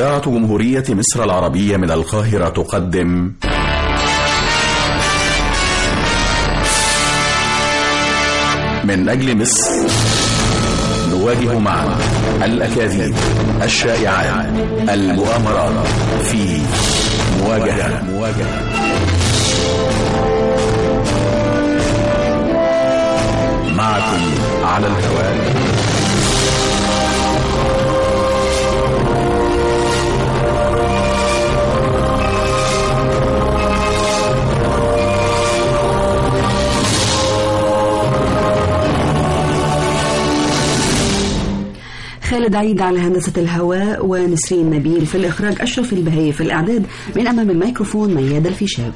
إذاعة جمهورية مصر العربية من القاهرة تقدم من أجل مصر نواجه معا الأكاذيب الشائعات المؤامرات في مواجهة مواجهة معكم على الهواء خالد عيد على هندسة الهواء ونسرين نبيل في الإخراج أشرف البهي في الإعداد من أمام الميكروفون مياد الفيشاوي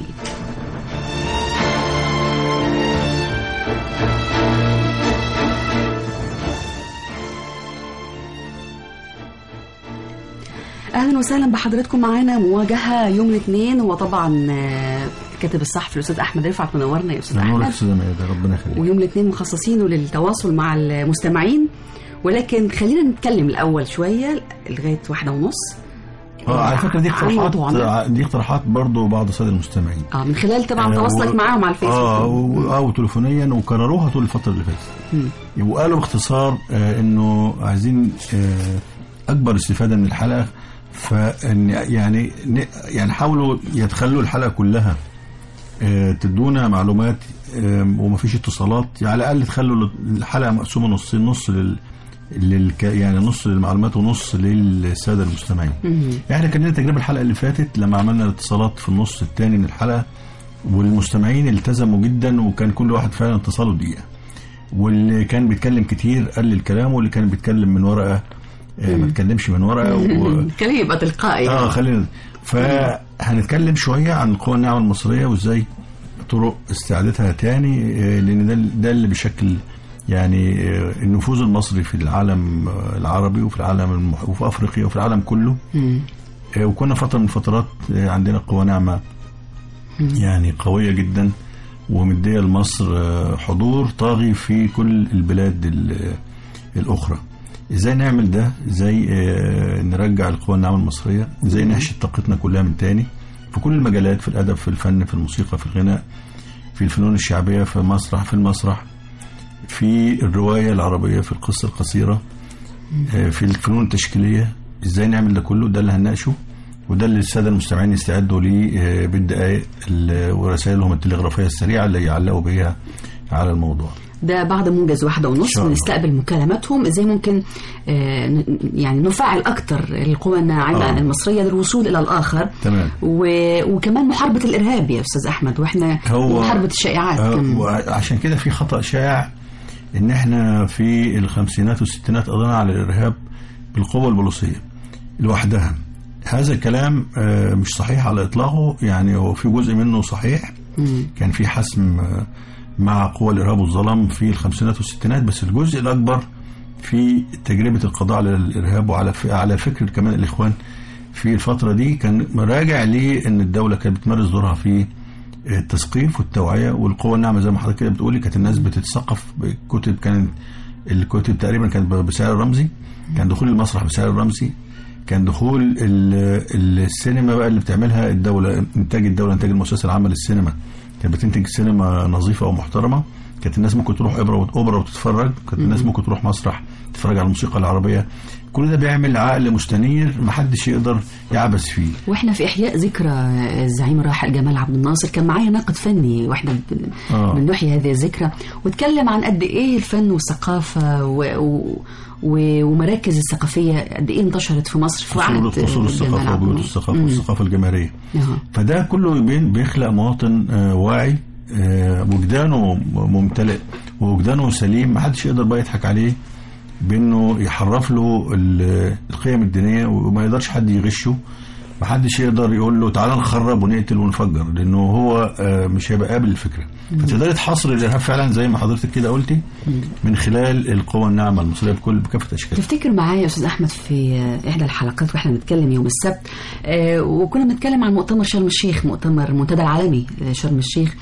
أهلا وسهلا بحضراتكم معانا مواجهة يوم الاثنين وطبعا آه، كاتب الصحفي الأستاذ أحمد رفعت منورنا يا أستاذ نورك أحمد استاذ ميادة ربنا يخليك ويوم الاثنين مخصصينه للتواصل مع المستمعين ولكن خلينا نتكلم الأول شوية لغاية واحدة ونص اه على فكره دي عن موضوعنا. اقتراحات دي اقتراحات برضه بعض الساده المستمعين اه من خلال طبعا آه، تواصلك و- معاهم على الفيسبوك اه و- اه وتليفونيا وكرروها طول الفتره اللي فاتت وقالوا باختصار آه انه عايزين آه اكبر استفاده من الحلقه فان يعني ن- يعني حاولوا يتخلوا الحلقه كلها آه تدونا معلومات آه ومفيش اتصالات يعني على الاقل تخلوا الحلقه مقسومه نصين نص لل للك يعني نص للمعلومات ونص للساده المستمعين. احنا كان لنا تجربه الحلقه اللي فاتت لما عملنا الاتصالات في النص الثاني من الحلقه والمستمعين التزموا جدا وكان كل واحد فعلا اتصاله دقيقه. واللي كان بيتكلم كتير قلل كلامه واللي كان بيتكلم من ورقه آه، ما تكلمش من ورقه و... الكلام يبقى تلقائي اه خلينا فهنتكلم شويه عن القوى الناعمه المصريه وازاي طرق استعادتها تاني آه، لان ده ده اللي بيشكل يعني آه، النفوذ المصري في العالم آه، العربي وفي العالم المح... وفي افريقيا وفي العالم كله مم. آه، وكنا فتره من الفترات آه، عندنا قوى ناعمه يعني قويه جدا ومديه لمصر آه، حضور طاغي في كل البلاد ال- الاخرى ازاي نعمل ده ازاي آه، نرجع القوى الناعمه المصريه ازاي نحشد طاقتنا كلها من تاني في كل المجالات في الادب في الفن في الموسيقى في الغناء في الفنون الشعبيه في المسرح في المسرح في الروايه العربيه في القصه القصيره آه، في الفنون التشكيليه ازاي نعمل ده كله ده اللي هنناقشه وده اللي الساده المستمعين يستعدوا ليه آه، بالدقائق ال- ورسائلهم التلغرافيه السريعه اللي يعلقوا بيها على الموضوع ده بعد موجز واحدة ونص شاء الله. ونستقبل مكالماتهم ازاي ممكن آه ن- يعني نفعل اكتر القوى الناعمة آه. المصرية للوصول الى الاخر تمام و... وكمان محاربة الارهاب يا استاذ احمد واحنا هو- محاربة الشائعات آه، كمان. وعشان كده في خطأ شائع ان احنا في الخمسينات والستينات قضينا على الارهاب بالقوة البوليسية لوحدها هذا الكلام آه، مش صحيح على اطلاقه يعني هو في جزء منه صحيح مم. كان في حسم آه، مع قوى الارهاب والظلام في الخمسينات والستينات بس الجزء الاكبر في تجربه القضاء على الارهاب وعلى ف- على فكر كمان الاخوان في الفتره دي كان راجع لان الدوله كانت بتمارس دورها في التثقيف والتوعيه والقوى الناعمه زي ما حضرتك كده بتقولي كانت الناس بتتثقف بكتب كانت الكتب تقريبا كانت بسعر رمزي كان دخول المسرح بسعر رمزي كان دخول ال- السينما بقى اللي بتعملها الدوله انتاج الدوله انتاج المؤسسه العامه للسينما كانت بتنتج سينما نظيفه ومحترمه كانت الناس ممكن تروح اوبرا وت- اوبرا وتتفرج كانت الناس ممكن تروح مسرح تتفرج على الموسيقى العربيه كل ده بيعمل عقل مستنير محدش يقدر يعبث فيه واحنا في احياء ذكرى الزعيم الراحل جمال عبد الناصر كان معايا ناقد فني واحنا بن- آه. بنحيي هذه الذكرى واتكلم عن قد ايه الفن والثقافه و... و... و... ومراكز الثقافيه قد ايه انتشرت في مصر في اصول وقت اصول جمال الثقافه عبد وبيوت الناصر. الثقافه مم. والثقافه الجماهيريه أها. فده كله بين- بيخلق مواطن آه، واعي آه، وجدانه ممتلئ ووجدانه سليم محدش يقدر بقى يضحك عليه بانه يحرف له ال- القيم الدينيه وما يقدرش حد يغشه محدش يقدر يقول له تعالى نخرب ونقتل ونفجر لانه هو آه، مش هيبقى قابل الفكره فتقدري تحصر الارهاب فعلا زي ما حضرتك كده قلتي من خلال القوى الناعمه المصريه بكل بكافه اشكالها تفتكر معايا يا استاذ احمد في احدى الحلقات واحنا بنتكلم يوم السبت آه، وكنا بنتكلم عن مؤتمر شرم الشيخ مؤتمر منتدى العالمي لشرم الشيخ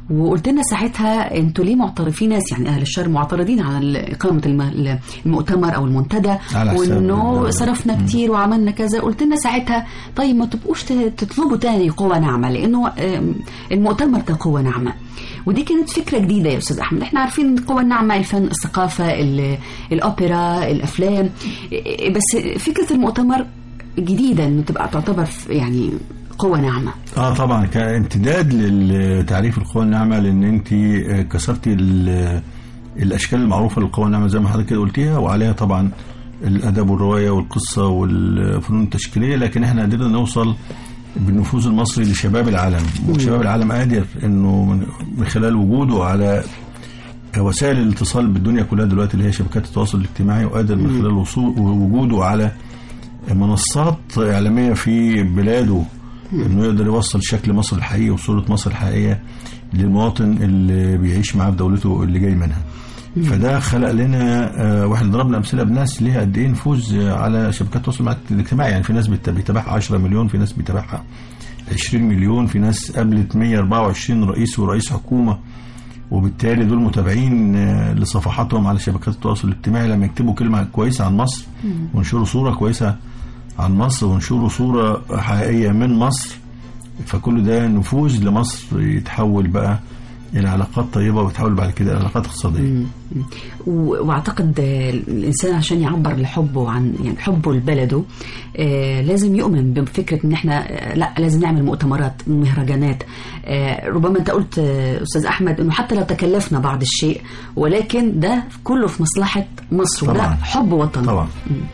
وقلت لنا ساعتها انتوا ليه معترضين في ناس يعني اهل الشر معترضين على اقامه الم- المؤتمر او المنتدى على حساب وانه الدولة. صرفنا كتير وعملنا كذا قلت لنا ساعتها طيب ما تبقوش ت- تطلبوا تاني قوه ناعمه لانه آم، المؤتمر ده قوه ناعمه ودي كانت فكره جديده يا استاذ احمد احنا عارفين القوه الناعمه الفن الثقافه ال- الاوبرا الافلام إيه، بس فكره المؤتمر جديده انه تبقى تعتبر ف- يعني قوه ناعمه اه طبعا كامتداد للتعريف القوى الناعمه لان انت آه، كسرتي ال- الاشكال المعروفه للقوى الناعمه زي ما حضرتك كده قلتيها وعليها طبعا الادب والروايه والقصه والفنون التشكيليه لكن احنا قدرنا نوصل بالنفوذ المصري لشباب العالم وشباب العالم قادر انه من- من خلال وجوده على وسائل الاتصال بالدنيا كلها دلوقتي اللي هي شبكات التواصل الاجتماعي وقادر من خلال وصول وجوده على منصات إعلامية في بلاده إنه يقدر يوصل شكل مصر الحقيقي وصورة مصر الحقيقية للمواطن اللي بيعيش معاه في دولته اللي جاي منها فده خلق لنا آه، واحنا ضربنا امثله بناس ليها قد ايه نفوذ آه، على شبكات التواصل الاجتماعي يعني في ناس بت- بيتابعها 10 مليون في ناس بيتابعها 20 مليون في ناس قابلت 124 رئيس ورئيس حكومه وبالتالي دول متابعين آه، لصفحاتهم على شبكات التواصل الاجتماعي لما يكتبوا كلمه كويسه عن مصر وينشروا صوره كويسه عن مصر وينشروا صوره حقيقيه من مصر فكل ده نفوذ لمصر يتحول بقى الى علاقات طيبه ويتحول بعد كده الى علاقات اقتصاديه و- واعتقد آه، الانسان عشان يعبر لحبه عن يعني حبه لبلده آه، لازم يؤمن بفكره ان احنا آه، لا لازم نعمل مؤتمرات مهرجانات آه، ربما انت قلت آه، استاذ احمد انه حتى لو تكلفنا بعض الشيء ولكن ده كله في مصلحه مصر وده طبعاً. حب وطن طبعا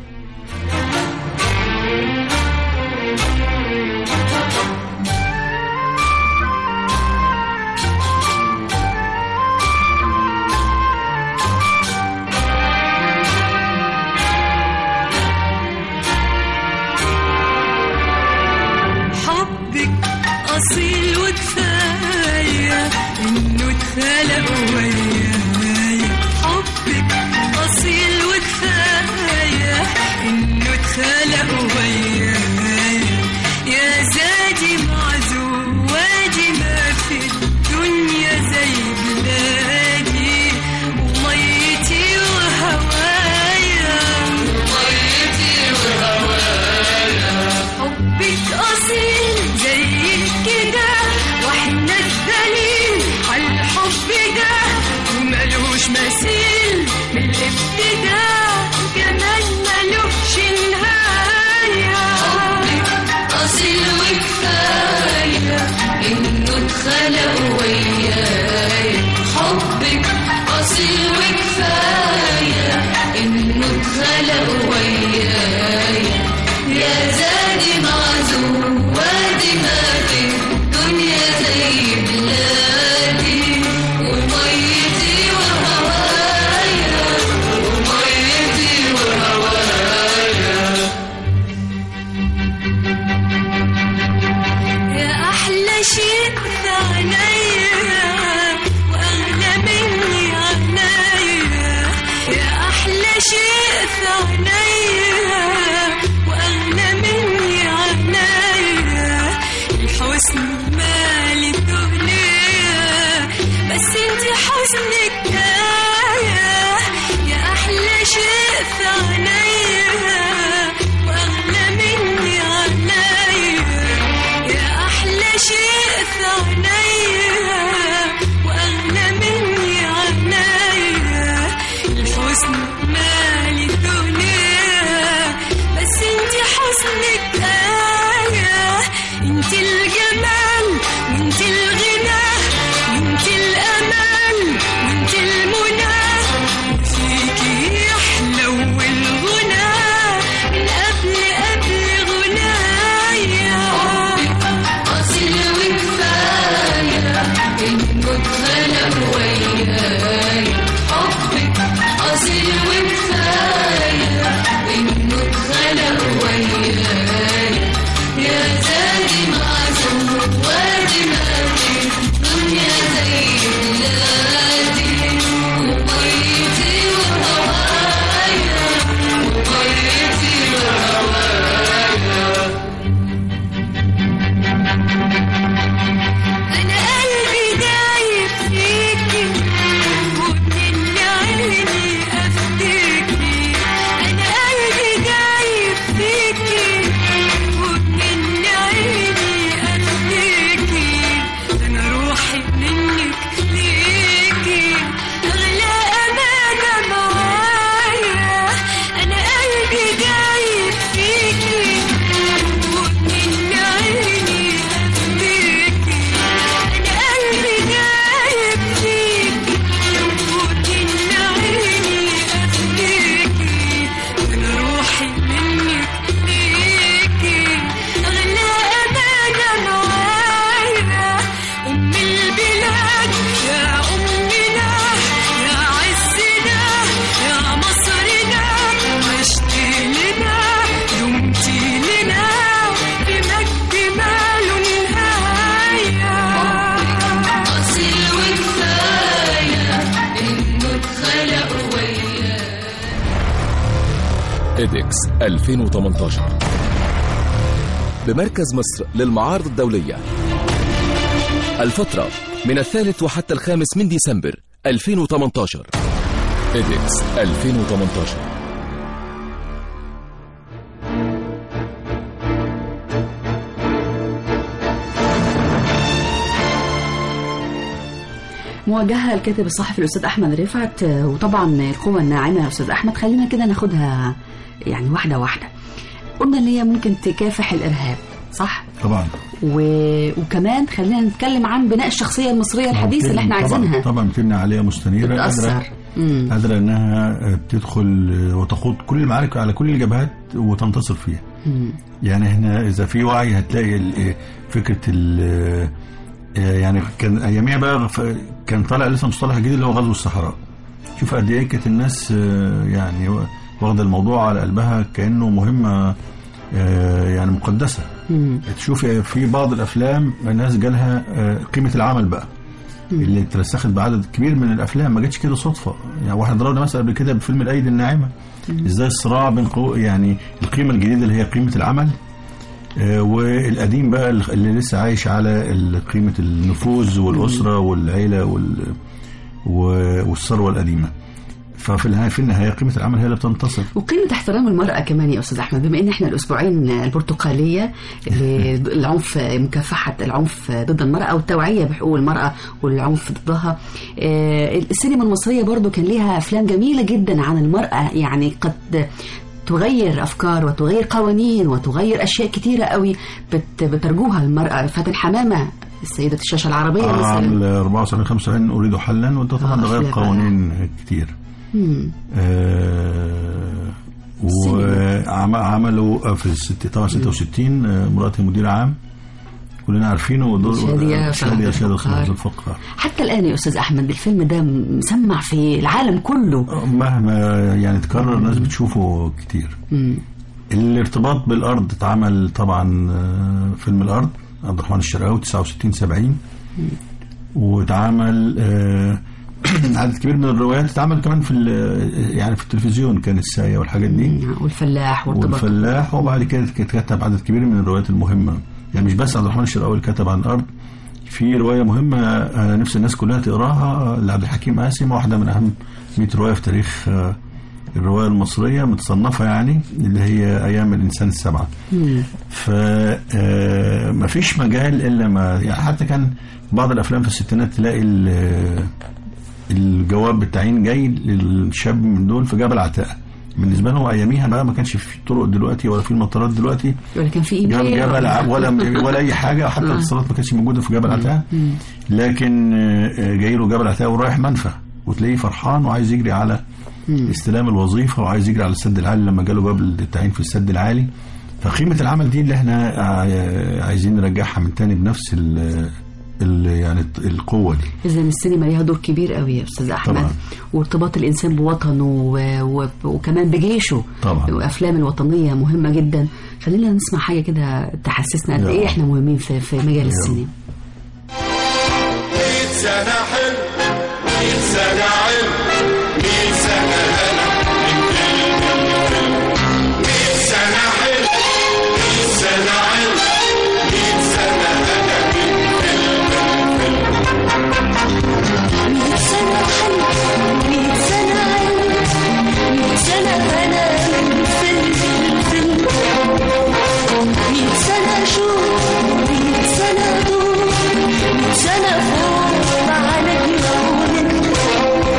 حبك أصيل وكفاية إنه اتخلق وياي حبك أصيل وكفاية إنه اتخلق وياي يا زادي معزوم وادي ما في الدنيا زي بلادي وميتي وهوايا ميتي حبك أصيل زي كده واحنا الدليل على الحب ده وملوش مثيل من الابتداء كمان ملوش نهاية حبك أصيل وكفاية إنه اتخلق وياي حبك أصيل وكفاية إنه اتخلق وياي يا زادي معزوم وادي ما في الدنيا زي بلادي وميتي وهوايا وميتي وهوايا يا أحلى شيء في عينيا وأغلى مني عينيا يا أحلى شيء في عينيا وأغلى مني عينيا الحسن مالي الدنيا بس انت حزنك كفاية يا أحلى شيء في عينيا وأغلى مني عينيا يا أحلى شيء في عينيا وأغلى مني عينيا الحزن مالي الدنيا إيدكس 2018 بمركز مصر للمعارض الدولية الفترة من الثالث وحتى الخامس من ديسمبر 2018 إيدكس 2018 موجهة الكاتب الصحفي الأستاذ أحمد رفعت آه، وطبعا القوة الناعمة يا أستاذ أحمد خلينا كده ناخدها يعني واحدة واحدة قلنا إن هي ممكن تكافح الإرهاب صح؟ طبعا و... وكمان خلينا نتكلم عن بناء الشخصية المصرية الحديثة اللي احنا طبعا عايزينها طبعا بتبني عاليه مستنيره بتأثر قادره مم. قادره انها تدخل وتخوض كل المعارك على كل الجبهات وتنتصر فيها مم. يعني هنا اذا في وعي هتلاقي ال- فكره ال يعني كان اياميها بقى ف- كان طالع لسه مصطلح جديد اللي هو غزو الصحراء شوف قد ايه كانت الناس آه، يعني واخده الموضوع على قلبها كانه مهمه آه، يعني مقدسه مم. تشوف في بعض الافلام الناس جالها آه، قيمه العمل بقى اللي اترسخت بعدد كبير من الافلام ما جاتش كده صدفه يعني واحد ضربنا مثلا قبل كده بفيلم الايدي الناعمه ازاي الصراع بين قو يعني القيمه الجديده اللي هي قيمه العمل آه، والقديم بقى اللي لسه عايش على ال- قيمه النفوذ والاسره والعيله وال و- والثروه القديمه ففي النهايه في النهايه قيمه العمل هي اللي بتنتصر وقيمة احترام المرأة كمان يا أستاذ أحمد بما إن إحنا الأسبوعين البرتقالية للعنف مكافحة العنف ضد المرأة أو التوعية بحقوق المرأة والعنف ضدها آه، السينما المصرية برضو كان ليها أفلام جميلة جدا عن المرأة يعني قد تغير أفكار وتغير قوانين وتغير أشياء كتيرة قوي بت- بترجوها المرأة فاتن حمامة السيدة الشاشة العربية آه، مثلا عام 74 75 اريد حلا وده طبعا آه، غير أفلام. قوانين كتير مم. آه، وعملوا في الست طبعا 66 آه، مراتي مدير عام كلنا عارفينه ودور شادية شادية صلاح شادية الفقار. صلاح الفقار حتى الآن يا أستاذ أحمد الفيلم ده مسمع في العالم كله مهما يعني تكرر الناس بتشوفه كتير مم. الارتباط بالارض اتعمل طبعا آه، فيلم الارض عبد الرحمن الشرقاوي 69 70 واتعمل آه، عدد كبير من الروايات اتعمل كمان في ال- يعني في التلفزيون كان السايه والحاجات دي والفلاح وارتباط والفلاح وبعد كده كتب عدد كبير من الروايات المهمه يعني مش بس عبد الرحمن الشرقاوي اللي كتب عن الارض في روايه مهمه آه، نفس الناس كلها تقراها آه، لعبد الحكيم قاسم واحده من اهم 100 روايه في تاريخ آه، الروايه المصريه متصنفه يعني اللي هي ايام الانسان السبعه ف آه، مفيش مجال الا ما يعني حتى كان بعض الافلام في الستينات تلاقي ال- الجواب بالتعيين جاي للشاب من دول في جبل عتاقه بالنسبه لهم اياميها بقى ما كانش في طرق دلوقتي ولا في المطارات دلوقتي ولا كان في جاب ايميل جبل ع- ولا ولا اي حاجه حتى الاتصالات ما كانتش موجوده في جبل عتاقه لكن آه، آه، جاي له جبل عتاقه ورايح منفى وتلاقيه فرحان وعايز يجري على استلام الوظيفه وعايز يجري على السد العالي لما جاله باب التعيين في السد العالي فقيمه العمل دي اللي احنا آه، عايزين نرجعها من تاني بنفس ال ال- يعني الت- القوه دي اذا السينما ليها دور كبير قوي يا استاذ احمد طبعاً. وارتباط الانسان بوطنه و... و... وكمان بجيشه طبعاً. وافلام الوطنيه مهمه جدا خلينا نسمع حاجه كده تحسسنا قد يا ايه رب. احنا مهمين في في مجال السينما مية سنة حلم مية سنة علم مية سنة هلا من فيلم لفيلم مية سنة حلم مية سنة علم مية سنة هلا من فيلم لفيلم مية سنة حلم مية سنة علم مية سنة هنا من فيلم لفيلم مية سنة شوق مية سنة دور مية سنة فوق معانا جنون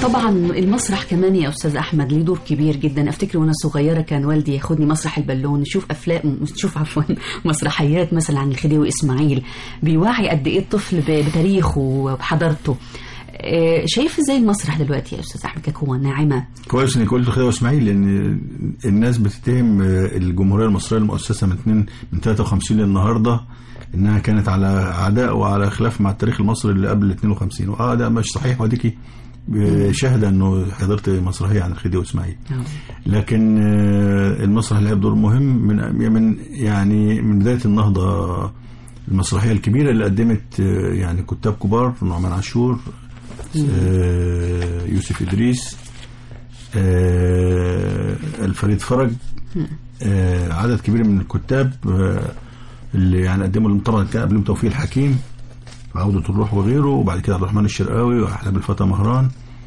طبعا المسرح كمان يا استاذ احمد ليه دور كبير جدا افتكر وانا صغيره كان والدي ياخدني مسرح البالون نشوف افلام نشوف عفوا مسرحيات مثلا عن الخديوي اسماعيل بيوعي قد ايه الطفل ب- بتاريخه وبحضارته آه، شايف ازاي المسرح دلوقتي يا استاذ احمد كقوه ناعمه كويس انك قلت خديوي اسماعيل لان الناس بتتهم الجمهوريه المصريه المؤسسه من 2 من 53 للنهارده انها كانت على عداء وعلى خلاف مع التاريخ المصري اللي قبل 52 واه ده مش صحيح وديكي شاهده انه حضرت مسرحيه عن الخديوي اسماعيل لكن آه، المسرح لعب دور مهم من من يعني من بدايه النهضه المسرحيه الكبيره اللي قدمت آه، يعني كتاب كبار نعمان عاشور آه، يوسف ادريس آه، الفريد فرج آه، عدد كبير من الكتاب آه، اللي يعني قدموا لهم طبعا كان قبلهم توفيق الحكيم وعودة الروح وغيره وبعد كده عبد الرحمن الشرقاوي واحلام الفتى مهران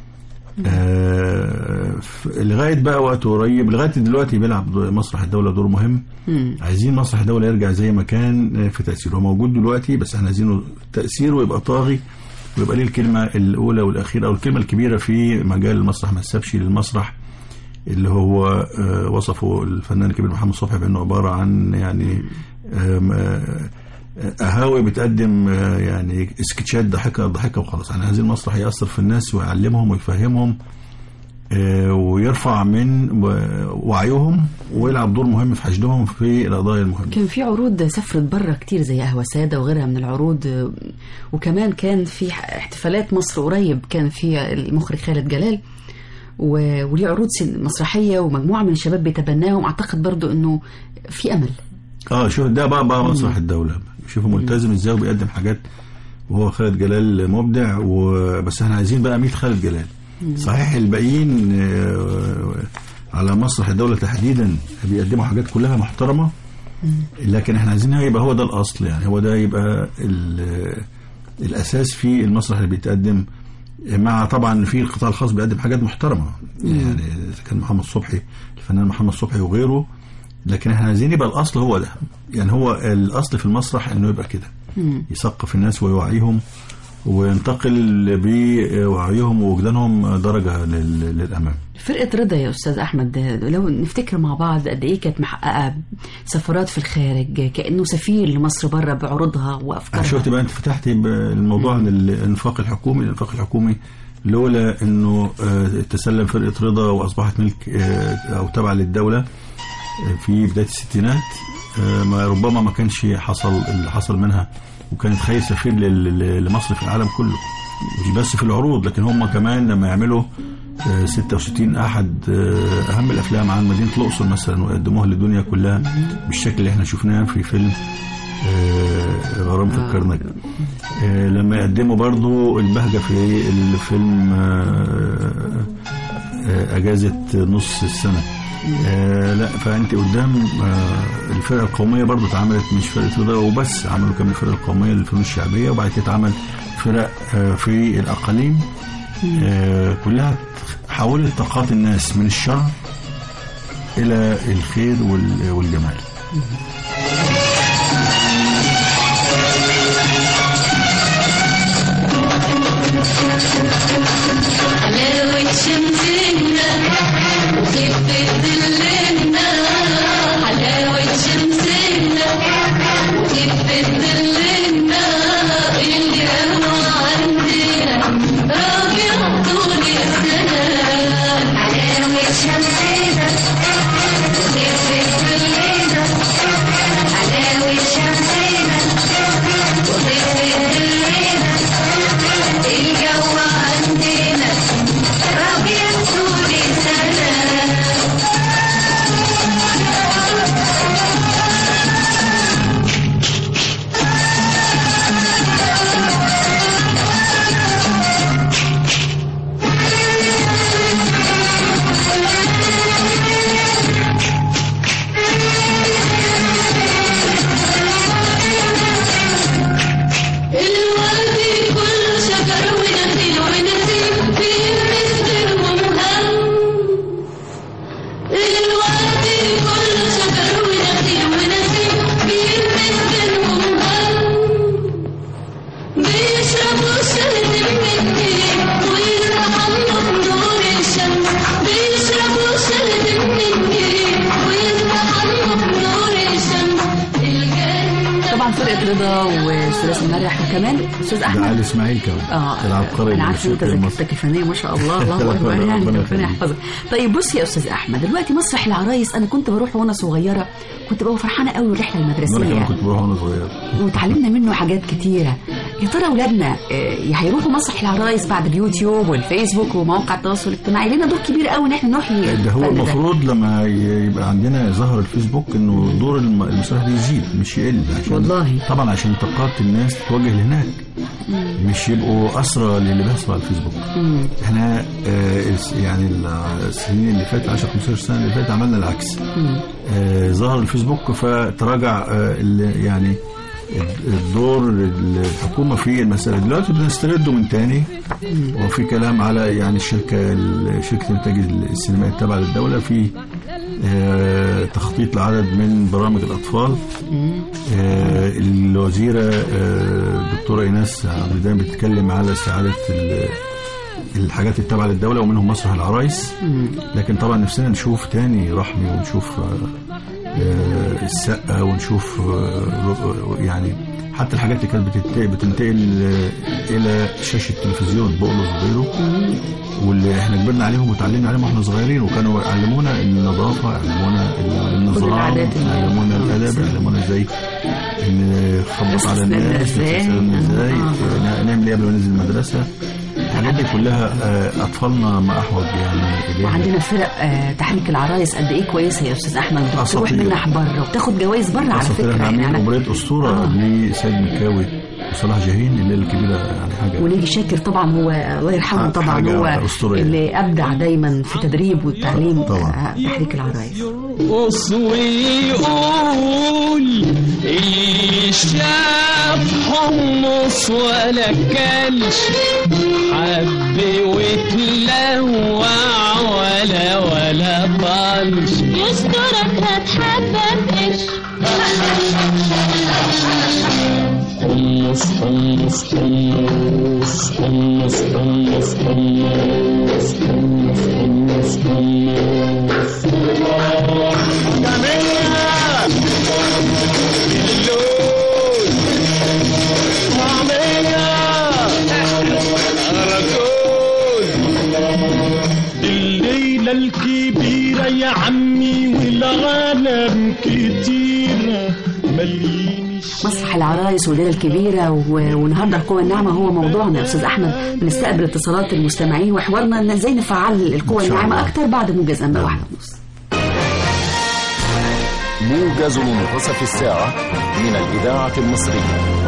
آه ف- لغايه بقى وقت قريب لغايه دلوقتي بيلعب دو- مسرح الدوله دور مهم عايزين مسرح الدوله يرجع زي ما كان آه، في تاثيره هو موجود دلوقتي بس احنا عايزينه تاثيره يبقى طاغي ويبقى ليه الكلمه الاولى والاخيره او الكلمه الكبيره في مجال المسرح ما تسابش للمسرح اللي هو آه، وصفه الفنان الكبير محمد صبحي بانه عباره عن يعني آم، آه، قهاوي بتقدم آه، يعني سكتشات ضحكه ضحكه وخلاص يعني هذه المسرح ياثر في الناس ويعلمهم ويفهمهم آه، ويرفع من و- وعيهم ويلعب دور مهم في حشدهم في القضايا المهمه كان في عروض سافرت بره كتير زي قهوة سادة وغيرها من العروض آه، وكمان كان في احتفالات مصر قريب كان في المخرج خالد جلال و- وليه عروض سين- مسرحية ومجموعة من الشباب بيتبناهم أعتقد برضو أنه في أمل اه شوف ده بقى بقى مسرح الدوله شوفوا ملتزم ازاي وبيقدم حاجات وهو خالد جلال مبدع وبس احنا عايزين بقى 100 خالد جلال صحيح الباقيين آه، على مسرح الدوله تحديدا بيقدموا حاجات كلها محترمه لكن احنا عايزين يبقى هو ده الاصل يعني هو ده يبقى ال- الاساس في المسرح اللي بيتقدم مع طبعا في القطاع الخاص بيقدم حاجات محترمه يعني اذا كان محمد صبحي الفنان محمد صبحي وغيره لكن احنا عايزين يبقى الاصل هو ده يعني هو الاصل في المسرح انه يبقى كده يثقف الناس ويوعيهم وينتقل بوعيهم ووجدانهم درجه لل- للامام فرقة رضا يا أستاذ أحمد آه، لو نفتكر مع بعض قد إيه كانت محققة سفرات في الخارج آه، كأنه سفير لمصر بره بعروضها انا وأفكارها شفت بقى انت فتحتي ب- الموضوع عن الانفاق الحكومي الانفاق الحكومي لولا انه آه، تسلم فرقه رضا واصبحت ملك آه، او تبع للدوله آه، في بدايه الستينات آه، ما ربما ما كانش حصل اللي حصل منها وكانت خير سفير لل- لل- لمصر في العالم كله مش بس في العروض لكن هم كمان لما يعملوا آه، 66 احد آه، اهم الافلام عن مدينه الاقصر مثلا ويقدموها للدنيا كلها بالشكل اللي احنا شفناه في فيلم آه، غرام في الكرنك آه، لما يقدموا برضو البهجة في الفيلم آه، آه، أجازة نص السنة آه لا فأنت قدام آه الفرقة القومية برضو اتعملت مش فرقة رضا وبس عملوا كمان الفرقة القومية للفنون الشعبية وبعد كده اتعمل فرق آه في الأقاليم آه كلها حولت طاقات الناس من الشر إلى الخير وال- والجمال حلاوة شمسنا وخفة ظلنا حلاوة شمسنا وخفة ظلنا الجو عندنا ربيع طول السنة حلاوة شمسنا وخفة ظلنا حلاوة شمسنا وخفة ظلنا الجو عندنا ربيع طول السنة رضا واستاذ مرح وكمان استاذ ده احمد علي اسماعيل كمان اه العبقري انا عارفه ان انت الموسيقي ذاكرتك المصري. الفنيه ما شاء الله الله ربنا- اكبر يعني ربنا ربنا يخليك. يحفظك طيب بص يا استاذ احمد دلوقتي مسرح العرايس انا كنت بروح وانا صغيره كنت ببقى فرحانه قوي بالرحله انا كمان المدرسيه كنت بروح وانا صغير وتعلمنا منه حاجات كتيرة يا ترى أولادنا آه، هيروحوا مسرح العرايس بعد اليوتيوب والفيسبوك ومواقع التواصل الاجتماعي لنا دور كبير قوي إن احنا نحيي ده هو الفن المفروض لما ي- يبقى عندنا ظهر الفيسبوك انه دور الم- المسرح ده يزيد مش يقل عشان والله. طبعا عشان طاقات الناس تتوجه لهناك مش يبقوا اسرى للي بيحصل على الفيسبوك مم. احنا آه الس- يعني ال- السنين اللي فاتت 10 15 سنه اللي فاتت عملنا العكس آه ظهر الفيسبوك فتراجع آه ال- يعني الدور الحكومه في المساله دلوقتي بنسترده من تاني وفي كلام على يعني الشركه شركه الانتاج السينمائي التابعه للدوله في آه، تخطيط لعدد من برامج الاطفال آه، الوزيره آه، الدكتوره ايناس عبد الدايم بتتكلم على استعاده ال- الحاجات التابعه للدوله ومنهم مسرح العرايس لكن طبعا نفسنا نشوف تاني رحمي ونشوف آه، آه، السقا ونشوف آه، يعني حتى الحاجات اللي كانت بتت- بتنتقل آه، الى شاشه التلفزيون بقلص وغيره واللي احنا كبرنا عليهم وتعلمنا عليهم واحنا صغيرين وكانوا علمونا النظافه علمونا النظام العادات اللي- علمونا الادب علمونا ازاي ان نخبط على نستسلم الناس إزاي. نستسلم ازاي آه. نعمل ايه قبل ما ننزل المدرسه الحاجات دي كلها آه، اطفالنا ما احوج يعني اليها وعندنا فرق آه، تحريك العرايس قد ايه كويسه يا استاذ احمد بتروح أساطير. منح بره وبتاخد جوائز بره على أساطير فكره احنا يعني عاملين أنا- اوبريت اسطوره آه. لسيد مكاوي وصلاح جاهين الليله الكبيره يعني حاجه ونيجي شاكر طبعا هو الله يرحمه آه، طبعا حاجة هو أسطورية. اللي ابدع دايما في تدريب والتعليم طبعاً. آه، تحريك العرايس يرقص ويقول اللي شاف حمص ولا كلش حب وتلوع ولا ولا طلش يسترك هتحبب ايش حمص حمص حمص حمص حمص حمص حمص حمص حمص الليلة الكبيرة يا عمي والعالم كتيرة مليين مسرح العرايس والليله الكبيره و- والنهارده القوى الناعمه هو موضوعنا يا استاذ احمد بنستقبل اتصالات المستمعين وحوارنا ان ازاي نفعل القوى إن شاء الناعمه الله. اكتر بعد موجز انباء واحده ونص موجز منتصف الساعة من الإذاعة المصرية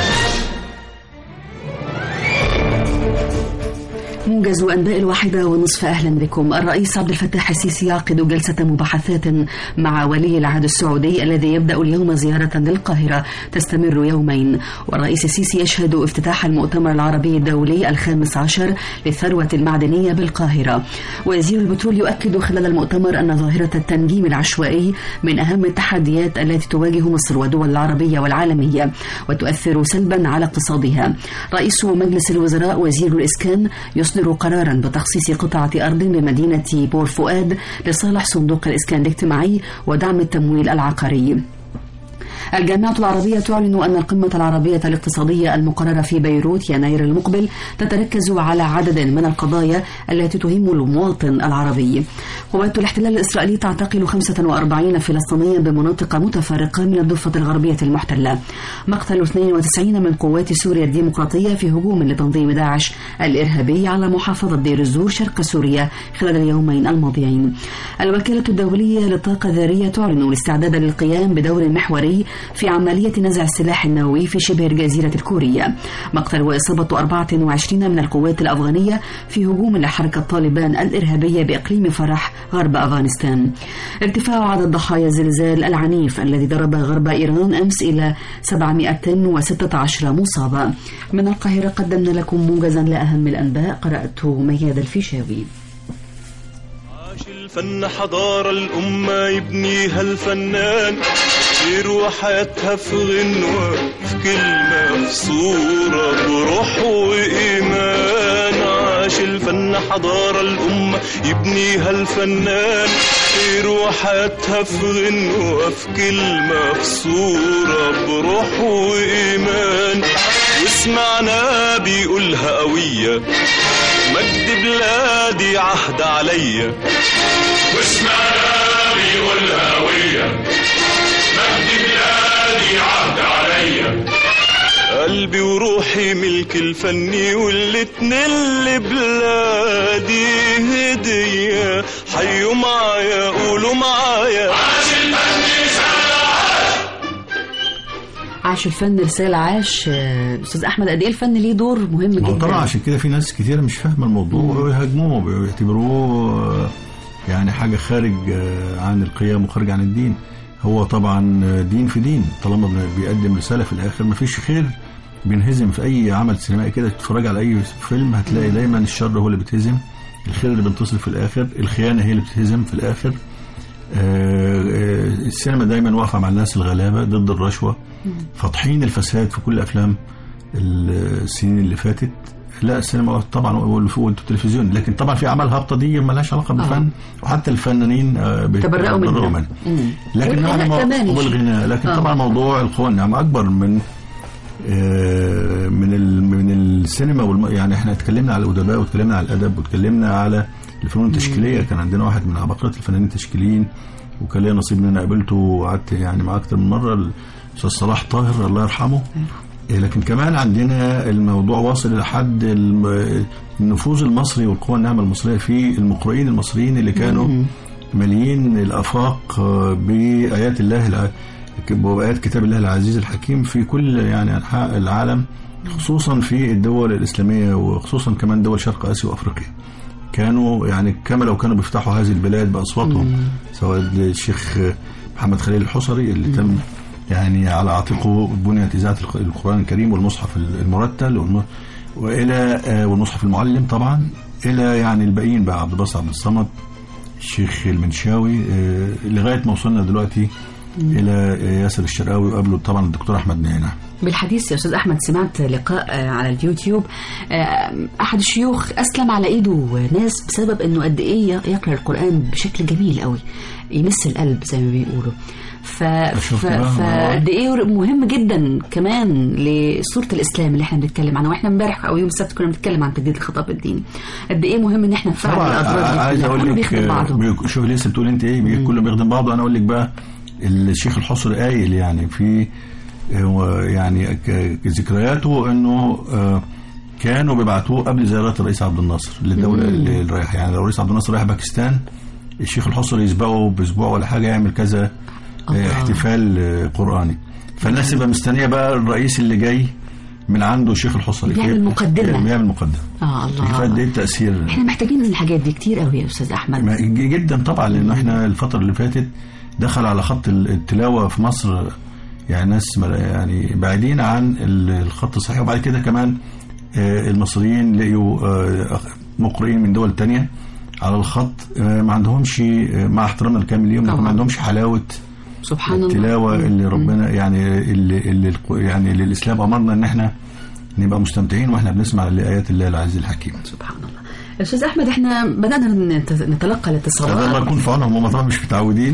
موجز أنباء الواحدة ونصف أهلا بكم الرئيس عبد الفتاح السيسي يعقد جلسة مباحثات مع ولي العهد السعودي الذي يبدأ اليوم زيارة للقاهرة تستمر يومين والرئيس السيسي يشهد افتتاح المؤتمر العربي الدولي الخامس عشر للثروة المعدنية بالقاهرة وزير البترول يؤكد خلال المؤتمر أن ظاهرة التنجيم العشوائي من أهم التحديات التي تواجه مصر والدول العربية والعالمية وتؤثر سلبا على اقتصادها رئيس مجلس الوزراء وزير الإسكان يصدر قرارا بتخصيص قطعة أرض بمدينة بور فؤاد لصالح صندوق الإسكان الاجتماعي ودعم التمويل العقاري الجامعة العربية تعلن أن القمة العربية الاقتصادية المقررة في بيروت يناير المقبل تتركز على عدد من القضايا التي تهم المواطن العربي. قوات الاحتلال الإسرائيلي تعتقل 45 فلسطينيا بمناطق متفرقة من الضفة الغربية المحتلة. مقتل 92 من قوات سوريا الديمقراطية في هجوم لتنظيم داعش الإرهابي على محافظة دير الزور شرق سوريا خلال اليومين الماضيين. الوكالة الدولية للطاقة الذرية تعلن الاستعداد للقيام بدور محوري في عملية نزع السلاح النووي في شبه الجزيرة الكورية مقتل وإصابة 24 من القوات الأفغانية في هجوم لحركة طالبان الإرهابية بإقليم فرح غرب أفغانستان ارتفاع عدد ضحايا الزلزال العنيف الذي ضرب غرب إيران أمس إلى 716 مصابة من القاهرة قدمنا لكم موجزا لأهم الأنباء قرأته مياد الفيشاوي عاش الفن حضارة الأمة يبنيها الفنان يروح حياتها في غنوة في كلمة في صورة بروح وإيمان عاش الفن حضارة الأمة يبنيها الفنان يروح حياتها في غنوة في كلمة في صورة بروح وإيمان وسمعنا بيقولها قوية مجد بلادي عهد عليا واسمعنا بيقولها قوية مجد بلادي عهد عليا قلبي وروحي ملك الفني والاتنين لبلادي هدية حيوا معايا قولوا معايا عاش الفن سنوات عاش الفن رسالة عاش آه، أستاذ أحمد قد إيه الفن ليه دور مهم ما هو جدا طبعا عشان كده في ناس كتيرة مش فاهمة الموضوع ويهاجموه ويعتبروه آه، يعني حاجة خارج آه، عن القيم وخارج عن الدين هو طبعا آه، دين في دين طالما بن- بيقدم رسالة في الآخر مفيش خير بينهزم في أي عمل سينمائي كده تتفرج على أي فيلم هتلاقي دايما الشر هو اللي بيتهزم الخير اللي بينتصر في الآخر الخيانة هي اللي بتتهزم في الآخر آه، آه، السينما دايما واقفة مع الناس الغلابة ضد الرشوة فاطحين الفساد في كل أفلام السنين اللي فاتت لا السينما طبعا وال- والتلفزيون لكن طبعا في اعمال هابطه دي مالهاش علاقه بالفن وحتى الفنانين آه، بيت- تبرأوا منها. منها مم. لكن والغناء يعني مو- كمان يا شيخ. والغناء لكن آه. طبعا موضوع القوى الناعمه اكبر من آه، من ال- من السينما والم... يعني احنا اتكلمنا على الادباء واتكلمنا على الادب واتكلمنا على الفنون التشكيليه كان عندنا واحد من عباقره الفنانين التشكيليين وكان ليا نصيب ان انا قابلته وقعدت يعني معاه اكتر من مره الاستاذ صلاح طاهر الله يرحمه إيه، لكن كمان عندنا الموضوع واصل لحد الم- النفوذ المصري والقوى الناعمه المصريه في المقرئين المصريين اللي كانوا ماليين الافاق آه، بايات الله الع- وبايات كتاب الله العزيز الحكيم في كل يعني انحاء العالم خصوصا في الدول الاسلاميه وخصوصا كمان دول شرق اسيا وافريقيا كانوا يعني كما لو كانوا بيفتحوا هذه البلاد باصواتهم سواء الشيخ محمد خليل الحصري اللي تم يعني على عاتقه بنيت اذاعه الق- القران الكريم والمصحف المرتل والم- والى آه، والمصحف المعلم طبعا الى يعني الباقيين بقى عبد الباسط عبد الصمد الشيخ المنشاوي آه، لغايه ما وصلنا دلوقتي الى آه، ياسر الشرقاوي وقبله طبعا الدكتور احمد نعينه بالحديث يا أستاذ أحمد سمعت لقاء آه، على اليوتيوب آه، أحد الشيوخ أسلم على إيده ناس بسبب إنه قد إيه يقرأ القرآن بشكل جميل قوي يمس القلب زي ما بيقولوا ف... أشوف ف... بقى. فقد ايه مهم جدا كمان لصوره الاسلام اللي احنا بنتكلم عنها واحنا امبارح او يوم السبت كنا بنتكلم عن تجديد الخطاب الديني قد ايه مهم ان احنا نفعل طبعا الاضرار دي عايز كلها. اقول كله لك بيخدم بعضه بيك- شوف لسه بتقول انت ايه بي- كله بيخدم بعضه انا اقول لك بقى الشيخ الحصري قايل يعني في هو يعني ك- ذكرياته انه آه، كانوا بيبعتوه قبل زيارات الرئيس عبد الناصر للدوله اللي اللي رايح يعني لو الرئيس عبد الناصر رايح باكستان الشيخ الحصري يسبقه باسبوع ولا حاجه يعمل كذا آه، الله. احتفال آه، قراني فالناس تبقى مستنيه بقى الرئيس اللي جاي من عنده الشيخ الحصري بيعمل مقدمة. بيعمل مقدمه اه فقد الله ايه التاثير احنا محتاجين الحاجات دي كتير قوي يا استاذ احمد ما- ج- جدا طبعا لان احنا الفتره اللي فاتت دخل على خط ال- التلاوه في مصر يعني ناس مر- يعني بعيدين عن ال- الخط الصحيح وبعد كده كمان آه، المصريين لقيوا آه، مقرئين من دول تانية على الخط آه، ما عندهمش آه، مع احترامنا الكامل ليهم لكن طبعا. ما عندهمش حلاوه سبحان الله التلاوه اللي ربنا يعني اللي, اللي الق- يعني اللي الاسلام امرنا ان احنا نبقى مستمتعين واحنا بنسمع لايات الله العزيز الحكيم سبحان الله استاذ احمد احنا بدانا نت- نتلقى هذا الله الاتصالات يكون في عونهم هم طبعا مش متعودين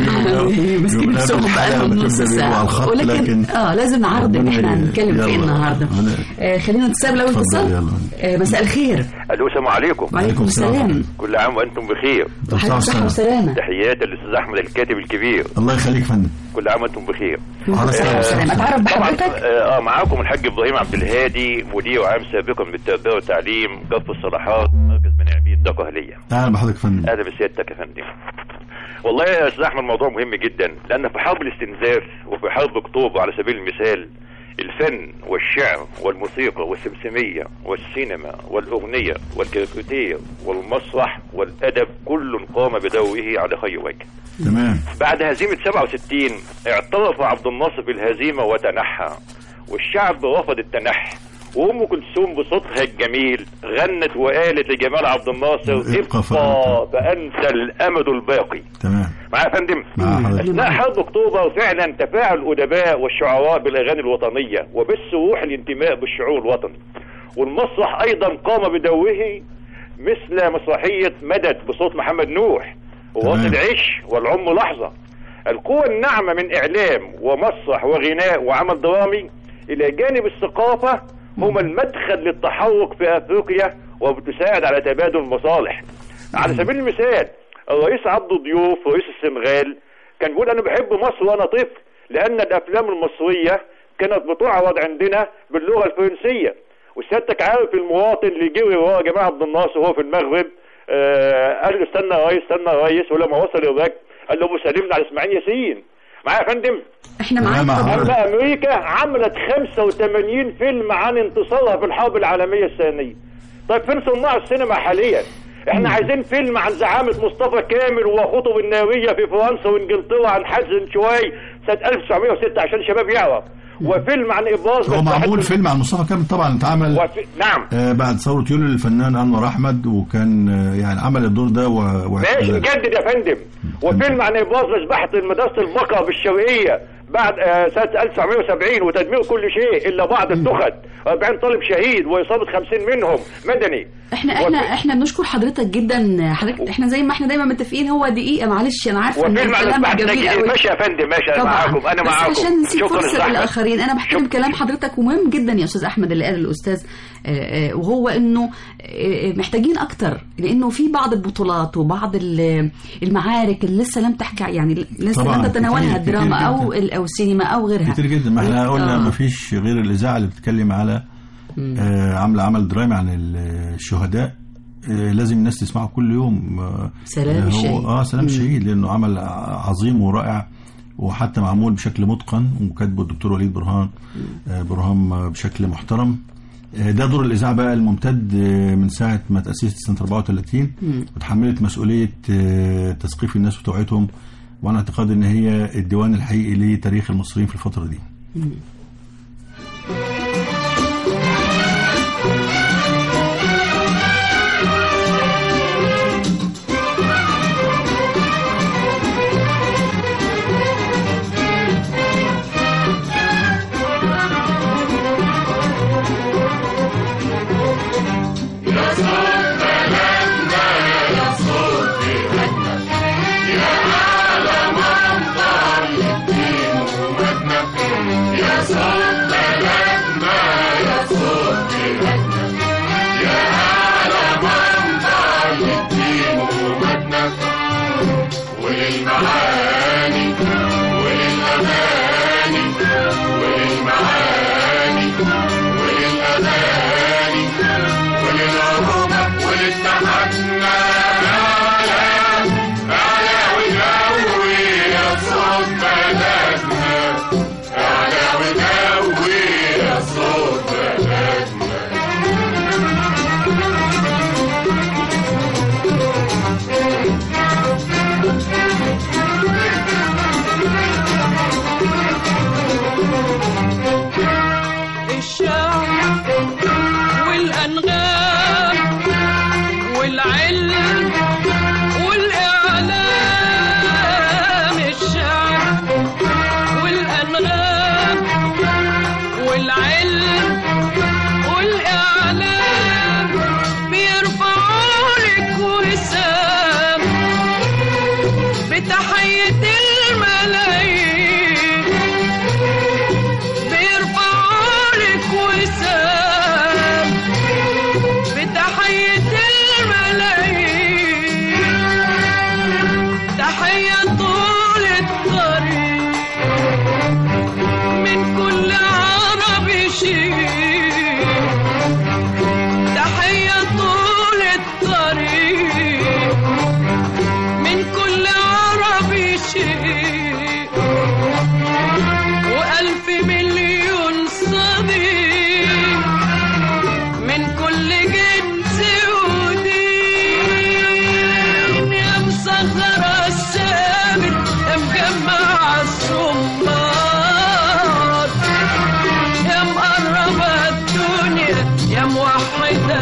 مسكين نفسهم بقالهم نص ساعة الخط ولكن لكن اه لازم نعرض ان ربنا احنا ي- هنتكلم في ايه يلا. النهارده ربنا- آه خلينا نتسابق اول اتفضل، اتصال يلا. آه مساء الخير الو السلام عليكم وعليكم السلام كل عام وانتم بخير وحضرتك صحة وسلامة تحياتي للاستاذ احمد الكاتب الكبير الله يخليك يا فندم كل عام وانتم بخير على وعليكم السلام اتعرف طبعا بحضرتك اه آه، معاكم الحاج ابراهيم عبد الهادي مدير عام سابقا بالتربيه والتعليم كف الصلاحات مركز بني عبيد دقهليه اهلا بحضرتك يا فندم اهلا بسيادتك يا فندم والله يا استاذ احمد موضوع مهم جدا لان في حرب الاستنزاف وفي حرب اكتوبر على سبيل المثال الفن والشعر والموسيقى والسمسمية والسينما والأغنية والكاريكاتير والمسرح والأدب كل قام بدوره على خير وجه تمام بعد هزيمة 67 اعترف عبد الناصر بالهزيمة وتنحى والشعب رفض التنحي وأم كلثوم بصوتها الجميل غنت وقالت لجمال عبد الناصر ابقى ابقى فأنت الأمد الباقي تمام معايا يا فندم مع حضرتك اثناء حرب اكتوبر فعلا تفاعل الادباء والشعراء بالاغاني الوطنيه وبث روح الانتماء بالشعور الوطني والمسرح ايضا قام بدوره مثل مسرحيه مدد بصوت محمد نوح ووطن تمام. العيش والعم لحظة القوة الناعمة من إعلام ومسرح وغناء وعمل درامي إلى جانب الثقافة هما المدخل للتحرك في أفريقيا وبتساعد على تبادل المصالح على سبيل المثال الرئيس عبده ضيوف رئيس السنغال كان بيقول أنا بحب مصر وأنا طفل لأن الأفلام المصرية كانت بتعرض عندنا باللغة الفرنسية وسيادتك عارف المواطن اللي جري ورا جمال عبد الناصر وهو في المغرب آه قال له استنى يا ريس استنى يا ريس ولما وصل الراك قال له ابو سلمنا على اسماعيل ياسين معايا يا فندم احنا لا، معاك مع طبعا حضرتك. أما أمريكا عملت 85 فيلم عن انتصارها في الحرب العالمية الثانية طيب فين صناع السينما حاليا احنا عايزين فيلم عن زعامة مصطفى كامل وخطب النارية في فرنسا وانجلترا عن حزن شوي سنة 1906 عشان الشباب يعرف وفيلم عن ابراز هو مصلحة معمول الم- فيلم عن مصطفى كامل طبعا اتعمل وفي... نعم آه بعد ثورة يوليو للفنان أنور أحمد وكان آه يعني عمل الدور ده و... ماشي و... نجدد يا فندم وفيلم عن ابراز مذبحة مدرسة البقرة بالشرقية بعد آه، سنة 1970 وتدمير كل شيء إلا بعض التخت 40 طالب شهيد وإصابة 50 منهم مدني احنا احنا وفي- احنا بنشكر حضرتك جدا حضرتك احنا زي ما احنا دايما متفقين هو دقيقه معلش انا عارفه ان وفيلم عن الكلام مذبحة جميل نجديد قوي ماشي يا فندم ماشي أنا طبعا معاكم أنا بس معاكم عشان نسيب شكرا فرصه أستاذ أحمد. للاخرين انا بحترم كلام حضرتك ومهم جدا يا استاذ احمد اللي قاله الاستاذ آه، آه، وهو انه آه، محتاجين اكتر لانه في بعض البطولات وبعض ال- المعارك اللي لسه لم تحكي يعني لسه طبعاً، لم تتناولها كتير- الدراما كتير او جداً. ال- او السينما او غيرها كتير جدا ما احنا قلنا آه. ما فيش غير الإذاعة اللي بتتكلم على آه عاملة عمل درامي عن ال- الشهداء آه لازم الناس تسمعه كل يوم آه سلام هو الشهيد. اه سلام مم. الشهيد لأنه عمل عظيم ورائع وحتى معمول بشكل متقن وكاتبه الدكتور وليد برهان آه برهان آه، بشكل محترم آه، ده دور الإذاعة بقى الممتد آه، من ساعة ما تأسست سنة 34 وتحملت مسؤولية آه، تثقيف الناس وتوعيتهم وأنا اعتقاد إن هي الديوان الحقيقي لتاريخ المصريين في الفترة دي وللمعاني وللأماني وللمعاني وللأماني وللعروبة وللتحنى أعلى أعلى وجوي يا صوت بلدنا أعلى وجوي يا صوت بلدنا الشعر والأنغام والعلم والإعلام الشعر والأنغام والعلم والإعلام بيرفعوا لك وسام بتحية الملايين بيرفعوا لك وسام بتحية الملايين تحية طول الطريق من كل عربي شيء تحية طول الطريق من كل عربي شيء وألف مليون صديق من كل جنس ودين يا مسخرة السابت يا مجمع الصمار يا مقربة الدنيا يا موحدة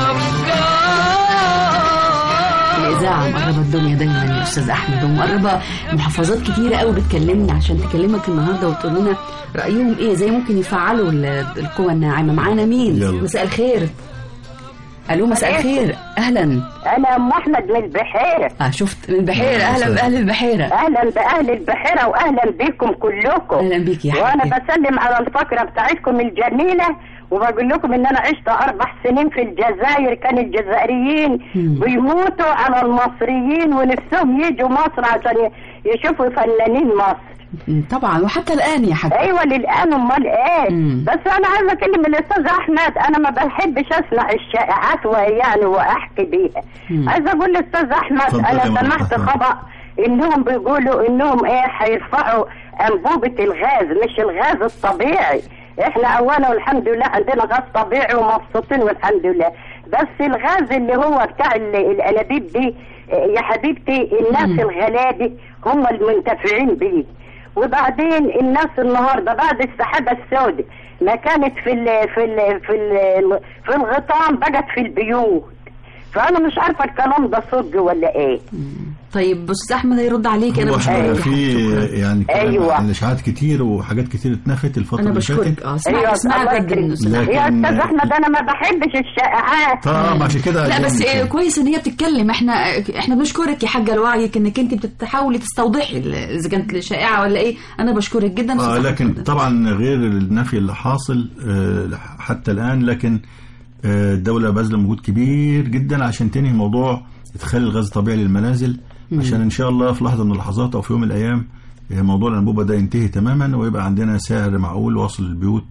الأفكار الإذاعة مقربة الدنيا دايما يا أستاذ أحمد ومقربة محافظات كتيرة قوي بتكلمنا عشان تكلمك النهاردة وتقول لنا رأيهم إيه زي ممكن يفعلوا ال- القوى الناعمة معانا مين يلا. مساء الخير الو مساء الخير اهلا انا ام احمد من البحيره اه شفت من البحيره اهلا باهل البحيره اهلا باهل البحيره واهلا بكم كلكم اهلا بيك يا وانا حبيبتي بسلم على الفقره بتاعتكم الجميله وبقول لكم ان انا عشت اربع سنين في الجزائر كان الجزائريين بيموتوا على المصريين ونفسهم يجوا مصر عشان ي- يشوفوا فنانين مصر مم، طبعا وحتى الان يا حاجه ايوه للان امال ايه مم. بس انا عايزه اكلم الاستاذ احمد انا ما بحبش اسمع الشائعات وهي يعني واحكي بيها مم. عايزه اقول للاستاذ احمد اتفضلي يا انا مرحبا. سمعت خبر انهم بيقولوا انهم ايه هيرفعوا انبوبه الغاز مش الغاز الطبيعي احنا اولا والحمد لله عندنا غاز طبيعي ومبسوطين والحمد لله بس الغاز اللي هو بتاع ال- الانابيب دي آه، يا حبيبتي الناس الغلابه هم المنتفعين بيه وبعدين الناس النهارده بعد السحابه السوداء ما كانت في ال في ال في ال في الغيطان بقت في البيوت فانا مش عارفه الكلام ده صدق ولا ايه طيب استاذ احمد هيرد عليك انا هو بشكرك احنا يا في حبيبتي. يعني كلام أيوة. عن الاشاعات كتير وحاجات كتير اتنفت الفتره انا اللي بشكرك فاتت اه اسمع أيوة، اسمع الله جدا يكرمك. أستاذ لكن- يا استاذ احمد انا ما بحبش الشائعات طبعا عشان كده لا بس يعني آه، كويس ان هي بتتكلم احنا احنا بنشكرك يا حاجه لوعيك انك انت بتحاولي تستوضحي ال- اذا كانت شائعه ولا ايه انا بشكرك جدا آه أستاذ لكن أحمد. طبعا غير النفي اللي حاصل آه حتى الآن لكن آه الدولة باذله مجهود كبير جدا عشان تنهي موضوع إدخال الغاز الطبيعي للمنازل عشان إن شاء الله في لحظة من اللحظات أو في يوم من الأيام آه، موضوع الأنبوبة ده ينتهي تماما ويبقى عندنا سعر معقول واصل للبيوت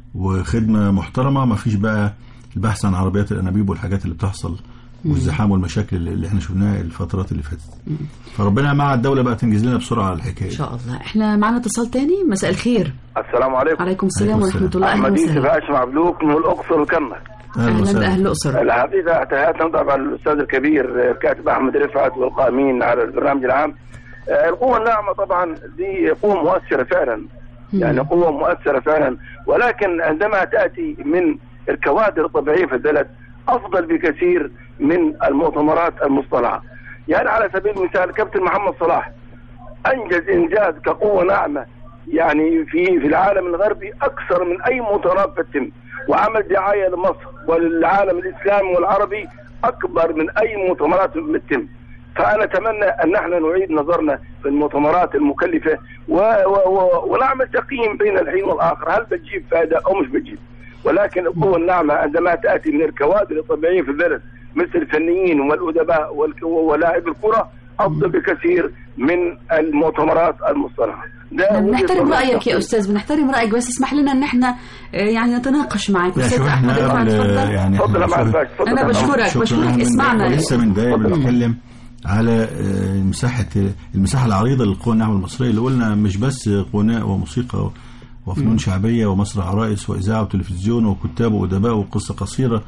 وخدمة محترمة ما فيش بقى البحث عن عربيات الأنابيب والحاجات اللي بتحصل والزحام والمشاكل اللي اللي احنا شفناها الفترات اللي فاتت فربنا مع الدولة بقى تنجز لنا بسرعة الحكاية ان شاء الله احنا معانا اتصال تاني مساء الخير السلام عليكم عليكم السلام عليكم ورحمه السلام. الله اهلا احمد يوسف وسهلا هاشم عبدوك من الاقصر وكمل اهلا باهل الاقصر الحقيقه تحياتنا طبعا الاستاذ الكبير الكاتب احمد رفعت والقائمين على البرنامج العام آه، القوه الناعمه طبعا دي قوه مؤثره فعلا يعني قوه مؤثره فعلا ولكن عندما تاتي من الكوادر الطبيعيه في البلد افضل بكثير من المؤتمرات المصطنعه يعني على سبيل المثال كابتن محمد صلاح انجز انجاز كقوه ناعمه يعني في في العالم الغربي اكثر من اي مؤتمرات بتتم وعمل دعايه لمصر وللعالم الاسلامي والعربي اكبر من اي مؤتمرات بتتم فانا اتمنى ان نحن نعيد نظرنا في المؤتمرات المكلفه و و و ونعمل تقييم بين الحين والاخر هل بتجيب فائده او مش بتجيب ولكن القوه الناعمه عندما تاتي من الكوادر الطبيعيه في البلد مثل الفنيين والادباء والك- ولاعب الكره افضل بكثير من المؤتمرات المصطنعه ده احنا وجهة بنحترم نظري رايك يا الشخصية. استاذ بنحترم رايك بس اسمح لنا ان احنا آه، يعني نتناقش معاك لا استاذ شوف احمد احنا رفعت قبل اتفضل يعني اتفضل يا إحنا معالي شوف- الباشا، اتفضل. أنا بشكرك، شكراً. بشكرك. إحنا اسمعنا. لسه من دقايق اتفضل. بنتكلم على آه، مساحة المساحة العريضة للقوى الناعمة المصرية اللي قلنا مش بس غناء وموسيقى وفنون شعبية ومسرح عرائس وإذاعة وتلفزيون وكتاب وأدباء وقصة قصيرة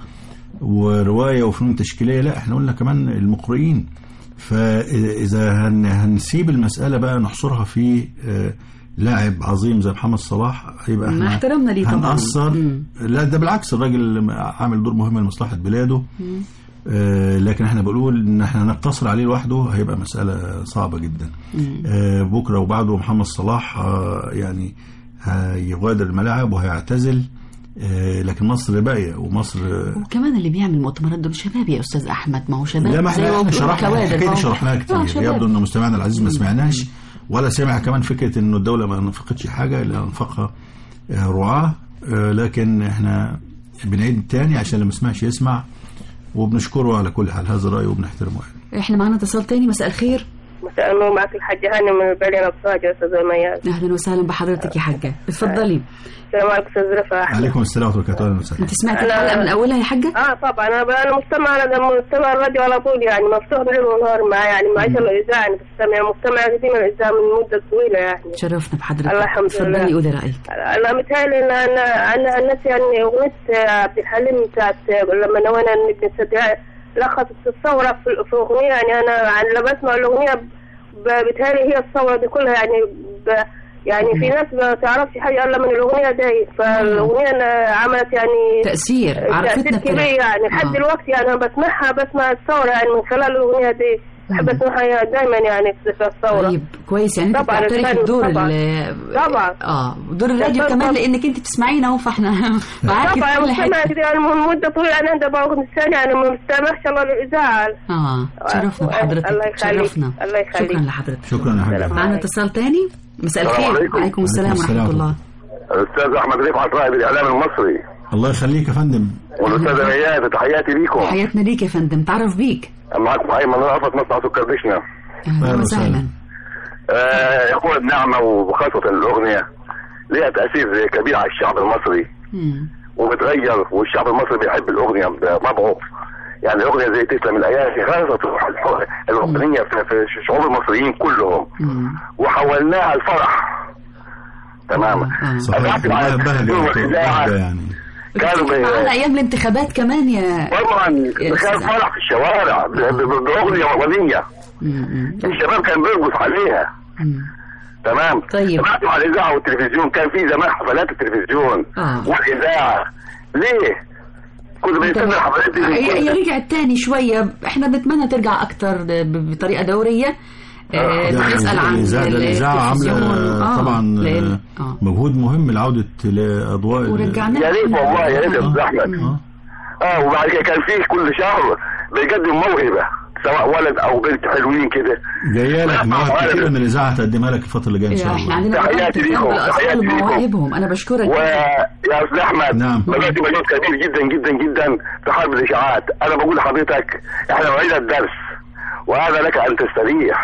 ورواية وفنون تشكيلية لا احنا قلنا كمان المقرئين فإذا هن هنسيب المسألة بقى نحصرها في آه، لاعب عظيم زي محمد صلاح يبقى مع احنا احترامنا ليه طبعاً. هنقصر مم. لا ده بالعكس الراجل عامل دور مهم لمصلحة بلاده آه، لكن احنا بنقول ان احنا نقتصر عليه لوحده هيبقى مسألة صعبة جدا آه، بكرة وبعده محمد صلاح آه، يعني هيغادر الملاعب وهيعتزل آه، لكن مصر باقية ومصر آه، وكمان اللي بيعمل مؤتمرات دول شباب يا استاذ احمد ما هو شباب لا ما زي احنا احنا بيقولوا شرحنا كوادر، الحكايه ما دي هو- شرحناها آه، كتير شباب. يبدو ان مستمعنا العزيز ما سمعناش ولا سمع كمان فكره انه الدوله ما نفقتش حاجه الا انفقها آه، رعاه آه، لكن احنا بنعيد تاني عشان اللي ما سمعش يسمع وبنشكره على كل حال هذا رايه وبنحترمه يعني. احنا معانا اتصال تاني مساء الخير مساء النور معك الحاجة هاني من البلية نصاج يا أستاذ مياز اهلا وسهلا بحضرتك يا حاجه اتفضلي السلام عليكم أستاذ رفا أحمد عليكم السلام ورحمه الله وبركاته وسهلا انت سمعت الحلقه من اولها يا حاجه اه طبعا انا انا مستمع انا مستمع الراديو على طول يعني مفتوح ليل ونهار معاه يعني معيش الاذاعه انا بستمع مستمع كثير من الاذاعه من مده طويله يعني تشرفنا بحضرتك الله الحمد لله. اتفضلي قولي رايك انا متهيألي ان انا انا الناس يعني اغنيه عبد الحليم بتاعت لما نوينا نبني السداء لخصت الثوره في في اغنيه يعني انا عن لما بسمع الاغنيه ب- بتهيألي هي الثوره دي كلها يعني ب يعني في ناس ما تعرفش حاجه الا من الاغنيه دي فالاغنيه أنا عملت يعني تأثير، عرفتنا تأثير كبير بكده. يعني لحد آه. دلوقتي يعني انا بسمعها بسمع الثوره يعني من خلال الاغنيه دي بحب اسمعها دائما يعني في في الثوره طيب كويس يعني انت طبعاً بتعترفي الفن بدور طبعاً. ال- طبعا اه دور الراديو طبعاً. كمان لانك انت بتسمعينا اهو فاحنا معاكي في طبعا كل مستمع حته كده يعني من مده طويله انا عندي بقعد الثانيه يعني ما مستمعش الله الاذاعه اه تشرفنا بحضرتك الله يخليك تشرفنا الله يخليك شكرا لحضرتك شكرا يا حاج معنا اتصال تاني مساء السلام الخير عليكم. وعليكم السلام عليكم ورحمه السلام. الله الاستاذ احمد رفعت رائد الاعلام المصري الله يخليك يا فندم والاستاذ مياد تحياتي ليكم حياتنا ليك يا فندم تعرف بيك معكم ايمن رأفت مصنع سكر دشنا اهلا وسهلا آه يقول النعمه وخاصه الاغنيه ليها تاثير كبير على الشعب المصري مم. وبتغير والشعب المصري بيحب الاغنيه بطبعه يعني الاغنيه زي تسلم الايادي خاصه الح- الاغنيه في في شعوب المصريين كلهم وحولناها الفرح تمام صحيح كلها بهجة وبهجة يعني كانوا بي- معانا ايام الانتخابات كمان يا طبعا كان فرح في الشوارع ب- ب- باغنيه وطنيه الشباب كان بيرقص عليها تمام طيب سمعتوا على الاذاعه والتلفزيون كان في زمان حفلات التلفزيون آه. والاذاعه ليه؟ كنا بنستنى الحفلات دي من هي هي كل- رجعت تاني شوية احنا بنتمنى ترجع اكتر ب- بطريقة دورية آه، يعني بنسأل عن الإذاعة ال- الإذاعة التلفزيون. عاملة آه، طبعا لأن- آه، مجهود مهم لعودة لأضواء ال- ورجعنا يا ريت والله يا ريت يا استاذ احمد اه وبعد كده كان فيه كل شهر بيقدم موهبه سواء ولد او بنت حلوين كده جايه لك مواهب كتير من الإذاعة هتقدمها لك الفترة اللي جايه إن شاء احنا الله عندنا تحياتي ليكم، الأطفال تحياتي ليكم. ومواهبهم أنا بشكرك ويا استاذ احمد نعم دلوقتي مجهود كبير جدا جدا جدا في حرب الاشاعات انا بقول لحضرتك احنا وعينا الدرس وهذا لك ان تستريح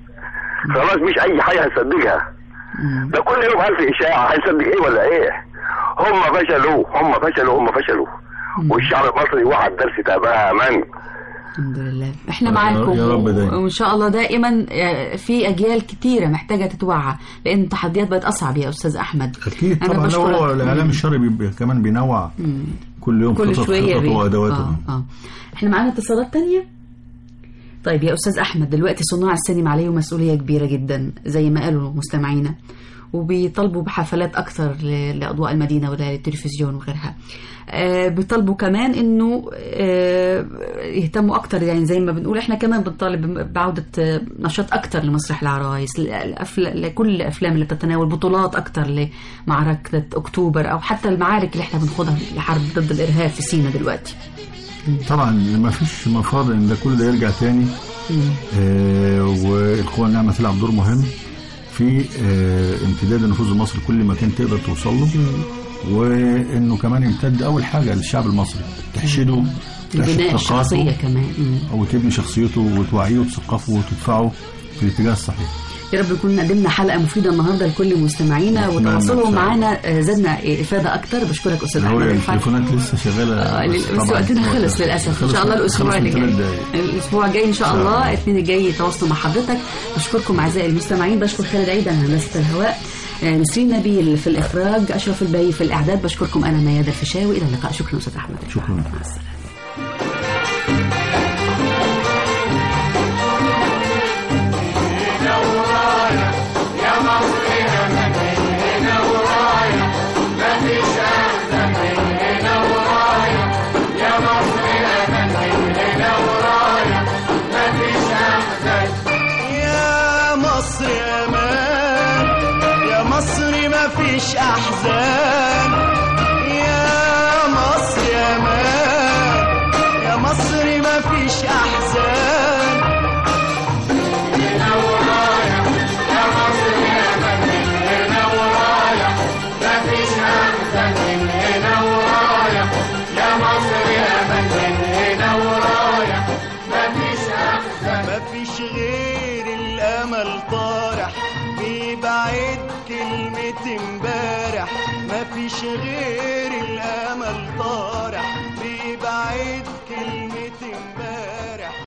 خلاص مش اي حاجه هنصدقها ده كل يوم الف اشاعه هنصدق ايه ولا ايه هم فشلوا هم فشلوا هم فشلوا والشعب المصري وعى الدرس تماما الحمد لله احنا يا- معاكم يا رب دايما. وان شاء الله دائما آه، في اجيال كتيره محتاجه تتوعى لان التحديات بقت اصعب يا استاذ احمد أكيد أنا طبعا بشكرك. هو الإعلام الشرعي بيبقى كمان بينوع مم. كل يوم كل خطط شويه خطط بي- وأدواته آه. آه. احنا معانا اتصالات تانية طيب يا استاذ احمد دلوقتي صناع السينما عليهم مسؤوليه كبيره جدا زي ما قالوا مستمعينا وبيطالبوا بحفلات اكثر ل- لاضواء المدينه ولا للتلفزيون وغيرها آه بيطالبوا كمان انه آه يهتموا اكتر يعني زي ما بنقول احنا كمان بنطالب بعوده آه، نشاط اكتر لمسرح العرايس الأفل... لكل الافلام اللي بتتناول بطولات اكتر لمعركه اكتوبر او حتى المعارك اللي احنا بنخوضها لحرب ضد الارهاب في سينا دلوقتي طبعا ما فيش مفر ان ده كل ده يرجع تاني آه والقوى الناعمه تلعب دور مهم في آه امتداد النفوذ المصري كل مكان تقدر توصل له وانه كمان يمتد اول حاجه للشعب المصري تحشده تحشد لبناء طاقاته الشخصيه كمان مم. او تبني شخصيته وتوعيه وتثقفه وتدفعه في الاتجاه الصحيح يا رب نكون قدمنا حلقه مفيده النهارده لكل مستمعينا أتمنى وتواصلوا بصراحة. معانا آه، زادنا افاده اكتر بشكرك استاذ هو احمد رفعت التليفونات لسه شغاله آه، بس بس طبعاً وقتنا خلص للاسف ان خلص- شاء الله الاسبوع خلص اللي من جاي ثلاث دقايق. الاسبوع الجاي ان شاء إن شاء الله الله. الاثنين الجاي يتواصلوا مع حضرتك بشكركم اعزائي المستمعين بشكر خالد عيد على هندسه الهواء آه، نسرين نبيل في الاخراج اشرف الباقي في الاعداد بشكركم انا ميادة الفيشاوي الى اللقاء شكرا استاذ احمد شكرا مع السلامه يا مصر هنا هنا ورايا ما فيش أحسن من هنا ورايا يا مصر هنا هنا ورايا ما فيش أحسن يا مصر امان يا مصر ما فيش احزان يا مصر امان يا مصر ما فيش احزان هنا ورايا يا مصر هنا هنا ورايا ما فيش أحسن من هنا ورايا يا مصر هنا هنا ورايا ما فيش أحسن ما فيش غير الامل طارح بيبعد كلمة امبارح ما فيش غير الامل طارح